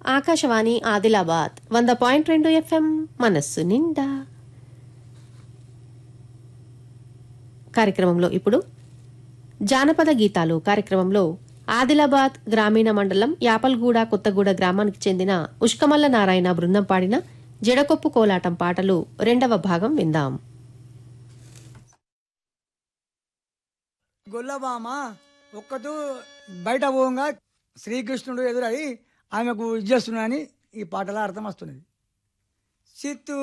ఆకాశవాణి ఆదిలాబాద్ వంద పాయింట్ రెండు ఎఫ్ఎం మనస్సు నిండా కార్యక్రమంలో ఇప్పుడు జానపద గీతాలు కార్యక్రమంలో ఆదిలాబాద్ గ్రామీణ మండలం యాపల్గూడ కొత్తగూడ గ్రామానికి చెందిన ఉష్కమల్ల నారాయణ బృందం పాడిన జడకొప్పు కోలాటం పాటలు రెండవ భాగం విందాం గొల్లబామ ఒక్కతూ బయట పోగా శ్రీకృష్ణుడు ఎదురై ఆమెకు ఇచ్చేస్తున్నాడని ఈ పాటలో అర్థం వస్తున్నది చిత్తూ